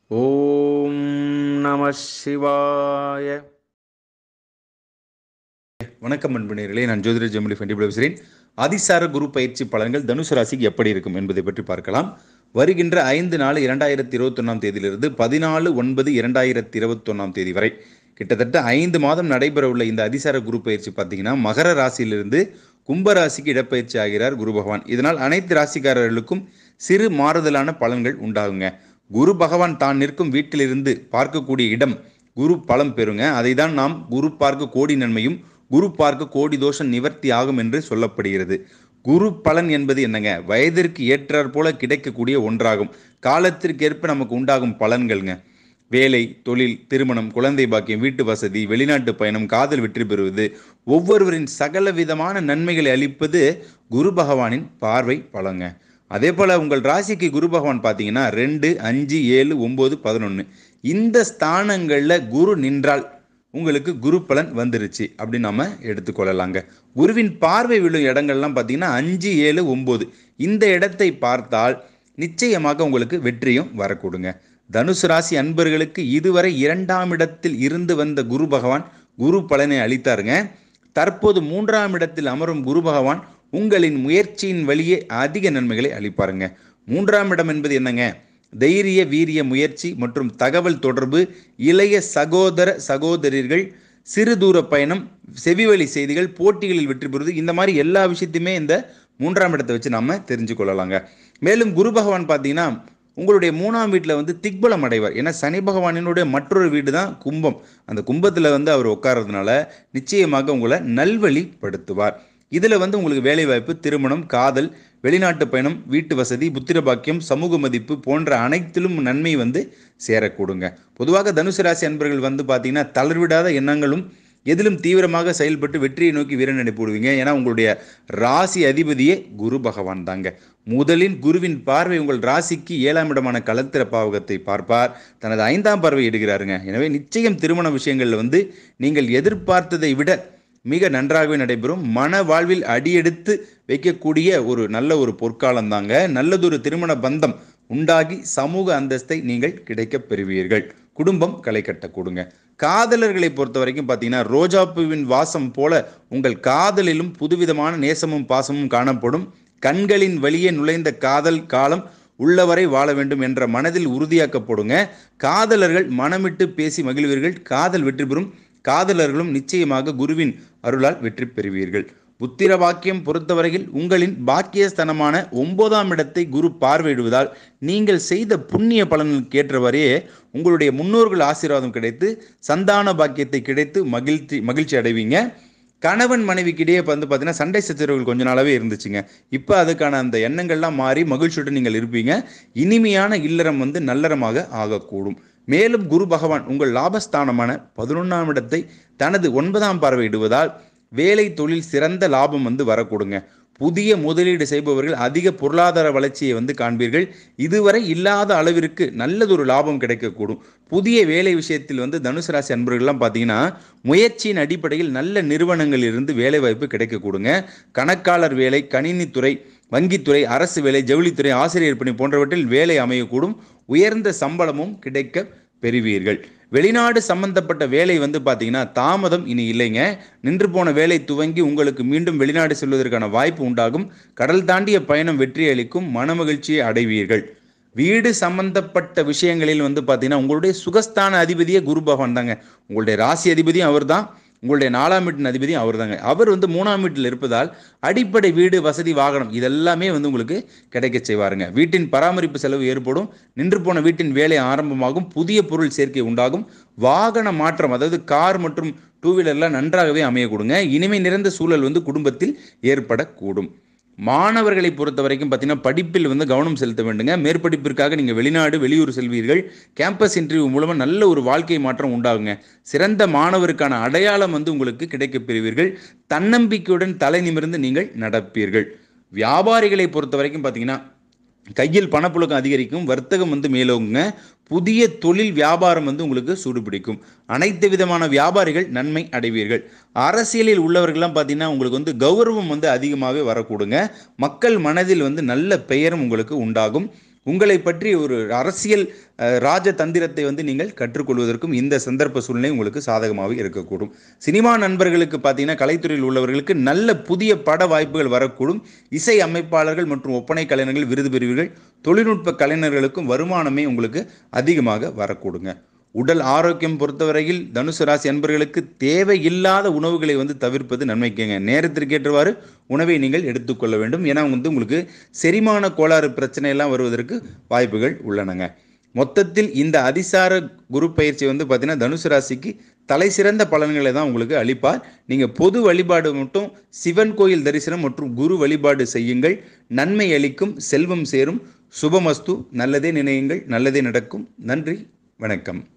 ஓம் நம சிவாய வணக்கம் அன்புநேர்களே நான் ஜோதிட ஜெமிலி ஃபண்டி பேசுகிறேன் அதிசார குரு பயிற்சி பலன்கள் தனுசு ராசிக்கு எப்படி இருக்கும் என்பதை பற்றி பார்க்கலாம் வருகின்ற ஐந்து நாலு இரண்டாயிரத்தி இருபத்தொன்னாம் தேதியிலிருந்து பதினாலு ஒன்பது இரண்டாயிரத்தி இருபத்தொன்னாம் தேதி வரை கிட்டத்தட்ட ஐந்து மாதம் நடைபெறவுள்ள இந்த அதிசார குரு பயிற்சி பார்த்தீங்கன்னா மகர ராசியிலிருந்து கும்ப ராசிக்கு இடப்பெயர்ச்சி ஆகிறார் குரு பகவான் இதனால் அனைத்து ராசிக்காரர்களுக்கும் சிறு மாறுதலான பலன்கள் உண்டாகுங்க குரு பகவான் தான் நிற்கும் வீட்டிலிருந்து பார்க்கக்கூடிய இடம் குரு பலம் பெறுங்க அதை தான் நாம் குரு பார்க்க கோடி நன்மையும் குரு பார்க்க கோடி தோஷம் நிவர்த்தி ஆகும் என்று சொல்லப்படுகிறது குரு பலன் என்பது என்னங்க வயதிற்கு ஏற்றாற் போல கிடைக்கக்கூடிய ஒன்றாகும் காலத்திற்கேற்ப நமக்கு உண்டாகும் பலன்கள்ங்க வேலை தொழில் திருமணம் குழந்தை பாக்கியம் வீட்டு வசதி வெளிநாட்டு பயணம் காதல் வெற்றி பெறுவது ஒவ்வொருவரின் சகல விதமான நன்மைகளை அளிப்பது குரு பகவானின் பார்வை பலங்க அதே போல் உங்கள் ராசிக்கு குரு பகவான் பார்த்தீங்கன்னா ரெண்டு அஞ்சு ஏழு ஒம்பது பதினொன்று இந்த ஸ்தானங்களில் குரு நின்றால் உங்களுக்கு குரு பலன் வந்துருச்சு அப்படின்னு நம்ம எடுத்துக்கொள்ளலாங்க குருவின் பார்வை விழும் இடங்கள்லாம் பார்த்தீங்கன்னா அஞ்சு ஏழு ஒம்பது இந்த இடத்தை பார்த்தால் நிச்சயமாக உங்களுக்கு வெற்றியும் வரக்கூடுங்க தனுசு ராசி அன்பர்களுக்கு இதுவரை இரண்டாம் இடத்தில் இருந்து வந்த குரு பகவான் குரு பலனை அளித்தாருங்க தற்போது மூன்றாம் இடத்தில் அமரும் குரு பகவான் உங்களின் முயற்சியின் வழியே அதிக நன்மைகளை அளிப்பாருங்க மூன்றாம் இடம் என்பது என்னங்க தைரிய வீரிய முயற்சி மற்றும் தகவல் தொடர்பு இளைய சகோதர சகோதரர்கள் சிறு தூர பயணம் செவிவழி செய்திகள் போட்டிகளில் வெற்றி பெறுவது இந்த மாதிரி எல்லா விஷயத்தையுமே இந்த மூன்றாம் இடத்தை வச்சு நம்ம தெரிஞ்சு கொள்ளலாங்க மேலும் குரு பகவான் பார்த்தீங்கன்னா உங்களுடைய மூணாம் வீட்டில் வந்து திக்பலம் அடைவார் ஏன்னா சனி பகவானினுடைய மற்றொரு வீடு தான் கும்பம் அந்த கும்பத்தில் வந்து அவர் உட்கார்றதுனால நிச்சயமாக உங்களை நல்வழிப்படுத்துவார் இதில் வந்து உங்களுக்கு வேலைவாய்ப்பு திருமணம் காதல் வெளிநாட்டு பயணம் வீட்டு வசதி புத்திர பாக்கியம் சமூக மதிப்பு போன்ற அனைத்திலும் நன்மை வந்து சேரக்கூடுங்க பொதுவாக தனுசு ராசி அன்பர்கள் வந்து பார்த்தீங்கன்னா தளர்விடாத எண்ணங்களும் எதிலும் தீவிரமாக செயல்பட்டு வெற்றியை நோக்கி வீரநடை போடுவீங்க ஏன்னா உங்களுடைய ராசி அதிபதியே குரு பகவான் தாங்க முதலில் குருவின் பார்வை உங்கள் ராசிக்கு ஏழாம் இடமான கலத்திர பாவகத்தை பார்ப்பார் தனது ஐந்தாம் பார்வை எடுக்கிறாருங்க எனவே நிச்சயம் திருமண விஷயங்களில் வந்து நீங்கள் எதிர்பார்த்ததை விட மிக நன்றாகவே நடைபெறும் மன வாழ்வில் அடியெடுத்து வைக்கக்கூடிய ஒரு நல்ல ஒரு பொற்காலம் தாங்க நல்லதொரு திருமண பந்தம் உண்டாகி சமூக அந்தஸ்தை நீங்கள் கிடைக்கப் பெறுவீர்கள் குடும்பம் களை கட்டக்கூடுங்க காதலர்களை பொறுத்த வரைக்கும் பார்த்தீங்கன்னா ரோஜாப்பூவின் வாசம் போல உங்கள் காதலிலும் புதுவிதமான நேசமும் பாசமும் காணப்படும் கண்களின் வழியே நுழைந்த காதல் காலம் உள்ளவரை வாழ வேண்டும் என்ற மனதில் உறுதியாக்கப்படுங்க காதலர்கள் மனமிட்டு பேசி மகிழ்வீர்கள் காதல் வெற்றி பெறும் காதலர்களும் நிச்சயமாக குருவின் அருளால் வெற்றி பெறுவீர்கள் புத்திர பாக்கியம் பொறுத்தவரையில் உங்களின் பாக்கியஸ்தனமான ஒன்பதாம் இடத்தை குரு பார்வையிடுவதால் நீங்கள் செய்த புண்ணிய பலனுக்கு ஏற்றவரையே உங்களுடைய முன்னோர்கள் ஆசீர்வாதம் கிடைத்து சந்தான பாக்கியத்தை கிடைத்து மகிழ்ச்சி மகிழ்ச்சி அடைவீங்க கணவன் மனைவிக்கிடையே வந்து பார்த்தீங்கன்னா சண்டை சச்சரவுகள் கொஞ்ச நாளாகவே இருந்துச்சுங்க இப்போ அதுக்கான அந்த எண்ணங்கள்லாம் மாறி மகிழ்ச்சியுடன் நீங்கள் இருப்பீங்க இனிமையான இல்லறம் வந்து நல்லறமாக ஆகக்கூடும் மேலும் குரு பகவான் உங்கள் லாபஸ்தானமான பதினொன்றாம் இடத்தை தனது ஒன்பதாம் பார்வையிடுவதால் வேலை தொழில் சிறந்த லாபம் வந்து வரக்கூடுங்க புதிய முதலீடு செய்பவர்கள் அதிக பொருளாதார வளர்ச்சியை வந்து காண்பீர்கள் இதுவரை இல்லாத அளவிற்கு நல்லதொரு லாபம் கிடைக்கக்கூடும் புதிய வேலை விஷயத்தில் வந்து தனுசு ராசி அன்பர்கள்லாம் பார்த்தீங்கன்னா முயற்சியின் அடிப்படையில் நல்ல நிறுவனங்களில் இருந்து வேலை வாய்ப்பு கிடைக்கக்கூடுங்க கணக்காளர் வேலை கணினித்துறை வங்கித்துறை அரசு வேலை ஜவுளித்துறை ஆசிரியர் பணி போன்றவற்றில் வேலை அமையக்கூடும் உயர்ந்த சம்பளமும் கிடைக்க பெறுவீர்கள் வெளிநாடு சம்பந்தப்பட்ட வேலை வந்து பார்த்தீங்கன்னா தாமதம் இனி இல்லைங்க நின்று போன வேலை துவங்கி உங்களுக்கு மீண்டும் வெளிநாடு செல்வதற்கான வாய்ப்பு உண்டாகும் கடல் தாண்டிய பயணம் வெற்றி அளிக்கும் மனமகிழ்ச்சியை அடைவீர்கள் வீடு சம்பந்தப்பட்ட விஷயங்களில் வந்து பார்த்தீங்கன்னா உங்களுடைய சுகஸ்தான அதிபதியே குரு பகவான் தாங்க உங்களுடைய ராசி அதிபதியும் அவர் தான் உங்களுடைய நாலாம் வீட்டின் அதிபதியும் அவர் தாங்க அவர் வந்து மூணாம் வீட்டில் இருப்பதால் அடிப்படை வீடு வசதி வாகனம் இதெல்லாமே வந்து உங்களுக்கு கிடைக்க செய்வாருங்க வீட்டின் பராமரிப்பு செலவு ஏற்படும் நின்று போன வீட்டின் வேலை ஆரம்பமாகும் புதிய பொருள் சேர்க்கை உண்டாகும் வாகன மாற்றம் அதாவது கார் மற்றும் டூ வீலர்லாம் நன்றாகவே அமைய கொடுங்க இனிமை நிறைந்த சூழல் வந்து குடும்பத்தில் ஏற்படக்கூடும் மாணவர்களை பொறுத்த வரைக்கும் பார்த்தீங்கன்னா படிப்பில் வந்து கவனம் செலுத்த வேண்டுங்க மேற்படிப்பிற்காக நீங்கள் வெளிநாடு வெளியூர் செல்வீர்கள் கேம்பஸ் இன்டர்வியூ மூலமாக நல்ல ஒரு வாழ்க்கை மாற்றம் உண்டாகுங்க சிறந்த மாணவருக்கான அடையாளம் வந்து உங்களுக்கு கிடைக்கப் பெறுவீர்கள் தன்னம்பிக்கையுடன் தலை நிமிர்ந்து நீங்கள் நடப்பீர்கள் வியாபாரிகளை பொறுத்த வரைக்கும் பார்த்தீங்கன்னா கையில் பணப்புழக்கம் அதிகரிக்கும் வர்த்தகம் வந்து மேலோங்குங்க புதிய தொழில் வியாபாரம் வந்து உங்களுக்கு சூடுபிடிக்கும் அனைத்து விதமான வியாபாரிகள் நன்மை அடைவீர்கள் அரசியலில் உள்ளவர்கள்லாம் பார்த்தீங்கன்னா உங்களுக்கு வந்து கௌரவம் வந்து அதிகமாகவே வரக்கூடுங்க மக்கள் மனதில் வந்து நல்ல பெயரும் உங்களுக்கு உண்டாகும் உங்களை பற்றி ஒரு அரசியல் அஹ், ராஜதந்திரத்தை வந்து நீங்கள் கற்றுக்கொள்வதற்கும் இந்த சந்தர்ப்ப சூழ்நிலை உங்களுக்கு சாதகமாக இருக்கக்கூடும் சினிமா நண்பர்களுக்கு பார்த்தீங்கன்னா கலைத்துறையில் உள்ளவர்களுக்கு நல்ல புதிய பட வாய்ப்புகள் வரக்கூடும் இசை அமைப்பாளர்கள் மற்றும் ஒப்பனை கலைஞர்கள் விருது பெறுவீர்கள் தொழில்நுட்ப கலைஞர்களுக்கும் வருமானமே உங்களுக்கு அதிகமாக வரக்கூடுங்க உடல் ஆரோக்கியம் பொறுத்தவரையில் தனுசு ராசி அன்பர்களுக்கு தேவையில்லாத உணவுகளை வந்து தவிர்ப்பது நன்மைக்குங்க நேரத்திற்கேற்றவாறு உணவை நீங்கள் எடுத்துக்கொள்ள வேண்டும் ஏன்னா வந்து உங்களுக்கு செரிமான கோளாறு பிரச்சனை எல்லாம் வருவதற்கு வாய்ப்புகள் உள்ளனங்க மொத்தத்தில் இந்த அதிசார குரு பயிற்சி வந்து பார்த்தீங்கன்னா தனுசு ராசிக்கு தலை சிறந்த பலன்களை தான் உங்களுக்கு அளிப்பார் நீங்கள் பொது வழிபாடு மட்டும் சிவன் கோயில் தரிசனம் மற்றும் குரு வழிபாடு செய்யுங்கள் நன்மை அளிக்கும் செல்வம் சேரும் சுபமஸ்து நல்லதே நினையுங்கள் நல்லதே நடக்கும் நன்றி வணக்கம்